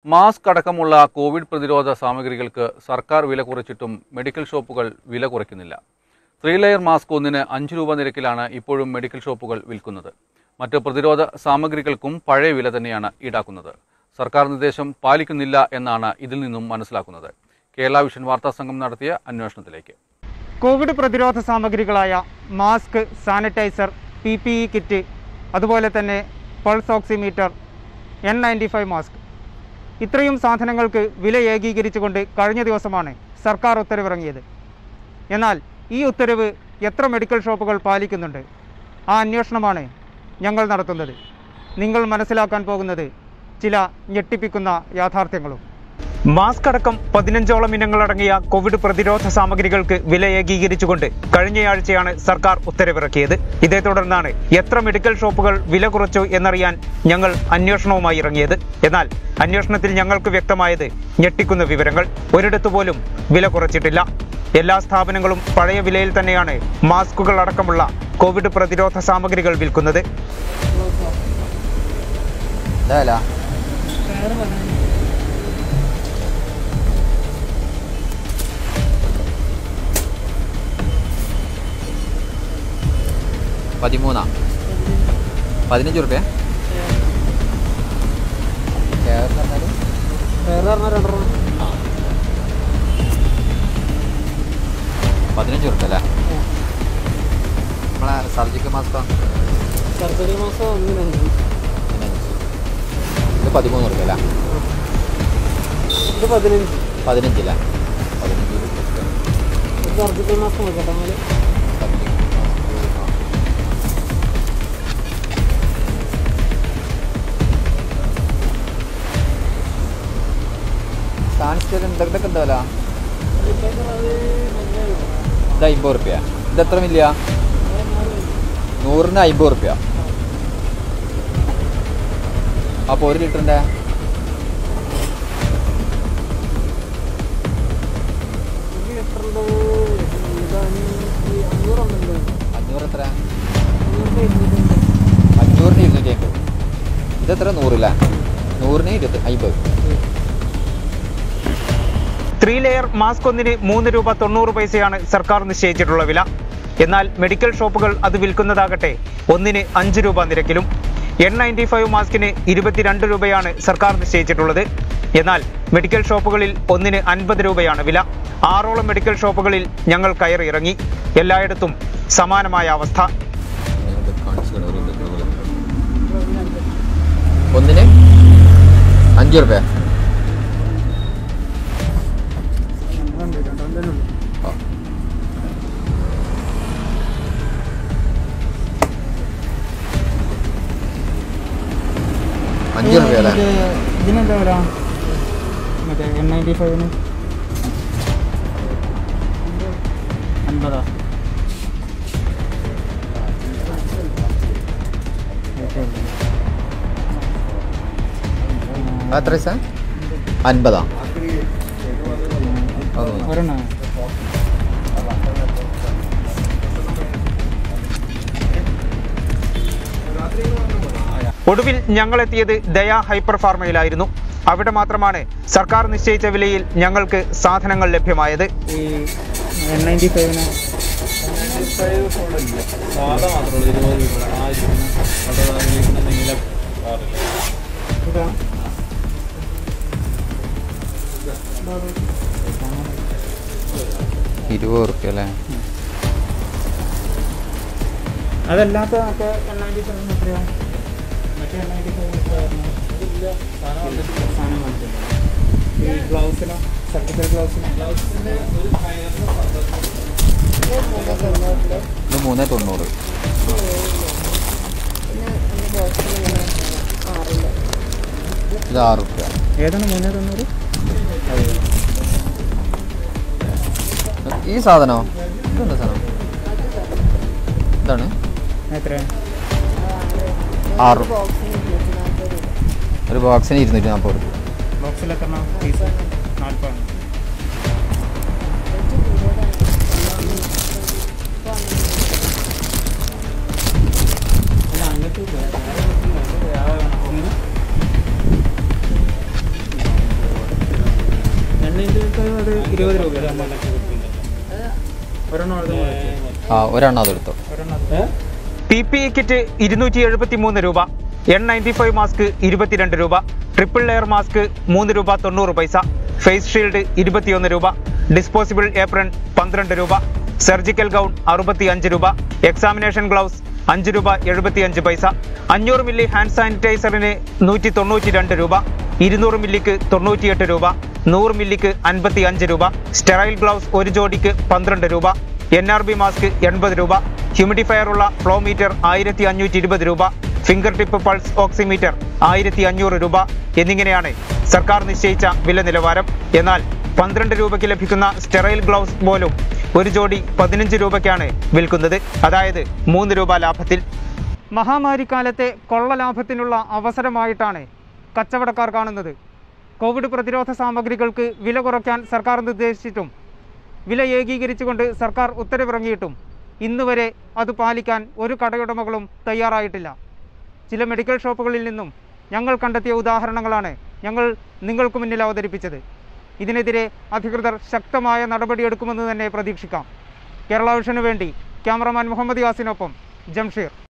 mask അടക്കമുള്ള Covid പ്രതിരോധ സാമഗ്രികൾക്ക് സർക്കാർ വില കുറച്ചിട്ടും മെഡിക്കൽ ഷോപ്പുകൾ വില കുറയ്ക്കുന്നില്ല ത്രീ ലെയർ മാസ്ക് ഒന്നിന് അഞ്ച് രൂപ നിരക്കിലാണ് ഇപ്പോഴും മെഡിക്കൽ ഷോപ്പുകൾ വിൽക്കുന്നത് മറ്റ് പ്രതിരോധ സാമഗ്രികൾക്കും പഴയ വില തന്നെയാണ് ഈടാക്കുന്നത് സർക്കാർ നിർദ്ദേശം പാലിക്കുന്നില്ല എന്നാണ് ഇതിൽ നിന്നും മനസ്സിലാക്കുന്നത് കേരള വിഷൻ വാർത്താ സംഘം നടത്തിയ അന്വേഷണത്തിലേക്ക് കോവിഡ് പ്രതിരോധ സാമഗ്രികളായ mask sanitiser P P E kit അതുപോലെ തന്നെ pulse oximeter N ninety five mask ഇത്രയും സാധനങ്ങൾക്ക് വില ഏകീകരിച്ചുകൊണ്ട് കഴിഞ്ഞ ദിവസമാണ് സർക്കാർ ഉത്തരവിറങ്ങിയത് എന്നാൽ ഈ ഉത്തരവ് എത്ര മെഡിക്കൽ ഷോപ്പുകൾ പാലിക്കുന്നുണ്ട് ആ അന്വേഷണമാണ് ഞങ്ങൾ നടത്തുന്നത് നിങ്ങൾ മനസ്സിലാക്കാൻ പോകുന്നത് ചില ഞെട്ടിപ്പിക്കുന്ന യാഥാർത്ഥ്യങ്ങളും മാസ്ക് അടക്കം പതിനഞ്ചോളം ഇനങ്ങളടങ്ങിയ കോവിഡ് പ്രതിരോധ സാമഗ്രികൾക്ക് വില ഏകീകരിച്ചുകൊണ്ട് കഴിഞ്ഞയാഴ്ചയാണ് സർക്കാർ ഉത്തരവിറക്കിയത് ഇതേ തുടർന്നാണ് എത്ര മെഡിക്കൽ ഷോപ്പുകൾ വില കുറച്ചു എന്നറിയാൻ ഞങ്ങൾ അന്വേഷണവുമായി ഇറങ്ങിയത് എന്നാൽ അന്വേഷണത്തിൽ ഞങ്ങൾക്ക് വ്യക്തമായത് ഞെട്ടിക്കുന്ന വിവരങ്ങൾ ഒരിടത്തു പോലും വില കുറച്ചിട്ടില്ല എല്ലാ സ്ഥാപനങ്ങളും പഴയ വിലയിൽ തന്നെയാണ് മാസ്കുകൾ അടക്കമുള്ള കോവിഡ് പ്രതിരോധ സാമഗ്രികൾ വിൽക്കുന്നത് ഇതല്ല പതിമൂന്നാ പതിനഞ്ച് റുപ്യ പതിനഞ്ച് റുപ്യ അല്ലേ നമ്മളെ സർജിക്കൽ മാസ്കോ സർജറി മാസം ഒന്നിനഞ്ച് ഇത് പതിമൂന്ന് റുപ്യ അല്ലേ ഇത് പതിനഞ്ച് പതിനഞ്ചില്ല പതിനഞ്ച് റുപ്യ ഇത് സർജിക്കൽ മാസം നോക്കട്ടെ എന്നാല് കാണിച്ചാൽ എന്തൊക്കെ എന്താ വില ഇത് അമ്പത് റുപ്യ ഇത് എത്ര മില്ല നൂറിന് അമ്പത് റുപ്യ അപ്പോൾ ഒരു ലിറ്ററിൻ്റെ ഇത് ലിറ്ററിൻ്റെ ഇത് അഞ്ഞൂറ്റി അഞ്ഞൂറുണ്ടല്ലോ അഞ്ഞൂറ് എത്ര അഞ്ഞൂറ്റി ഇരുന്നൂറ്റി അഞ്ഞൂറിന് ഇരുന്നൂറ്റി അമ്പത് ഇത് എത്ര നൂറില്ല നൂറിന് ഇരുപത്തി അമ്പത് ത്രീ ലെയർ മാസ്ക് ഒന്നിന് മൂന്ന് രൂപ തൊണ്ണൂറ് പൈസയാണ് സർക്കാർ നിശ്ചയിച്ചിട്ടുള്ള വില എന്നാൽ മെഡിക്കൽ ഷോപ്പുകൾ അത് വിൽക്കുന്നതാകട്ടെ ഒന്നിന് അഞ്ച് രൂപ നിരക്കിലും എൻ നയൻറ്റി ഫൈവ് മാസ്കിന് ഇരുപത്തിരണ്ട് രൂപയാണ് സർക്കാർ നിശ്ചയിച്ചിട്ടുള്ളത് എന്നാൽ മെഡിക്കൽ ഷോപ്പുകളിൽ ഒന്നിന് അൻപത് രൂപയാണ് വില ആറോളം മെഡിക്കൽ ഷോപ്പുകളിൽ ഞങ്ങൾ കയറി ഇറങ്ങി എല്ലായിടത്തും സമാനമായ അവസ്ഥ ഒന്നിന് അഞ്ച് റുപ്യ അഞ്ച് റുപ്യ അല്ലേ ഇതിനെന്താ വില മറ്റേ എൻ നയൻറ്റി ഫൈവിന് അൻപതാ ആ, എത്ര പൈസ അൻപതാ അത് ഒരെണ്ണം ഒടുവിൽ ഞങ്ങളെത്തിയത് ദയാ ഹൈപ്പർ ഫാർമയിലായിരുന്നു അവിടെ മാത്രമാണ് സർക്കാർ നിശ്ചയിച്ച വിലയിൽ ഞങ്ങൾക്ക് സാധനങ്ങൾ ലഭ്യമായത് ഈ എൻ നയൻറ്റി ഫൈവിന് ഇരുപത് റുപ്യ അല്ലേ അതല്ലാത്ത മറ്റേ എൻ നയൻറ്റി ഫൈവിന് എത്രയാണ് മറ്റേ എൻ നയൻറ്റി ഫൈവ് ഈ ഗ്ലൗസിനോ സർജിക്കൽ ഗ്ലൗസിനോ ഇത് മൂന്ന് തൊണ്ണൂറ് ഇത് ആറ് റുപ്യ ഏതാണ് മൂന്ന് തൊണ്ണൂറ് ഈ സാധനോ ഇതെന്താ സാധനം ഇതാണ് എത്ര ആറ് ഒരു ബോക്സിന് ഇരുന്നൂറ്റി നാൽപ്പത് റുപ്യ ബോക്സിൽ എത്ര പീസ് നാൽപ്പതാണ് അത് ഇരുപത് രൂപ ഒരെണ്ണം ആ ഒരെണ്ണം അതെടുത്തോ പി പി ഇ കിറ്റ് ഇരുന്നൂറ്റി എഴുപത്തി മൂന്ന് രൂപ എൻ നയൻറ്റി ഫൈവ് മാസ്ക് ഇരുപത്തിരണ്ട് രൂപ ട്രിപ്പിൾ ലെയർ മാസ്ക് മൂന്ന് രൂപ തൊണ്ണൂറ് പൈസ ഫേസ് ഷീൽഡ് ഇരുപത്തിയൊന്ന് രൂപ ഡിസ്പോസിബിൾ ഏപ്രൺ പന്ത്രണ്ട് രൂപ സർജിക്കൽ ഗൗൺ അറുപത്തി അഞ്ച് രൂപ എക്സാമിനേഷൻ ഗ്ലൗസ് അഞ്ച് രൂപ എഴുപത്തിയഞ്ച് പൈസ അഞ്ഞൂറ് മില്ലി ഹാൻഡ് സാനിറ്റൈസറിന് നൂറ്റി തൊണ്ണൂറ്റി രണ്ട് രൂപ ഇരുന്നൂറ് മില്ലിക്ക് തൊണ്ണൂറ്റിയെട്ട് രൂപ നൂറ് മില്ലിക്ക് അൻപത്തി അഞ്ച് രൂപ സ്റ്റെറൈൽ ഗ്ലൗസ് ഒരു ജോഡിക്ക് പന്ത്രണ്ട് രൂപ എൻ ആർ ബി മാസ്ക് എൺപത് രൂപ ഹ്യൂമിഡിഫയർ ഉള്ള ഫ്ലോ മീറ്റർ ആയിരത്തി അഞ്ഞൂറ്റി ഇരുപത് രൂപ ഫിംഗർ ടിപ്പ് പൾസ് ഓക്സിമീറ്റർ ആയിരത്തി അഞ്ഞൂറ് രൂപ എന്നിങ്ങനെയാണ് സർക്കാർ നിശ്ചയിച്ച വില നിലവാരം എന്നാൽ പന്ത്രണ്ട് രൂപയ്ക്ക് ലഭിക്കുന്ന സ്റ്റെറൈൽ ഗ്ലൗസ് പോലും ഒരു ജോഡി പതിനഞ്ച് രൂപയ്ക്കാണ് വിൽക്കുന്നത് അതായത് മൂന്ന് രൂപ ലാഭത്തിൽ മഹാമാരിക്കാലത്തെ കൊള്ള ലാഭത്തിനുള്ള അവസരമായിട്ടാണ് കച്ചവടക്കാർ കാണുന്നത് കോവിഡ് പ്രതിരോധ സാമഗ്രികൾക്ക് വില കുറയ്ക്കാൻ സർക്കാർ നിർദ്ദേശിച്ചിട്ടും വില ഏകീകരിച്ചുകൊണ്ട് സർക്കാർ ഉത്തരവിറങ്ങിയിട്ടും ഇന്ന് വരെ അത് പാലിക്കാൻ ഒരു കടയുടമകളും തയ്യാറായിട്ടില്ല ചില മെഡിക്കൽ ഷോപ്പുകളിൽ നിന്നും ഞങ്ങൾ കണ്ടെത്തിയ ഉദാഹരണങ്ങളാണ് ഞങ്ങൾ നിങ്ങൾക്ക് മുന്നിൽ അവതരിപ്പിച്ചത് ഇതിനെതിരെ അധികൃതർ ശക്തമായ നടപടിയെടുക്കുമെന്ന് തന്നെ പ്രതീക്ഷിക്കാം കേരള വിഷനു വേണ്ടി ക്യാമറമാൻ മുഹമ്മദ് യാസിനൊപ്പം ജംഷീർ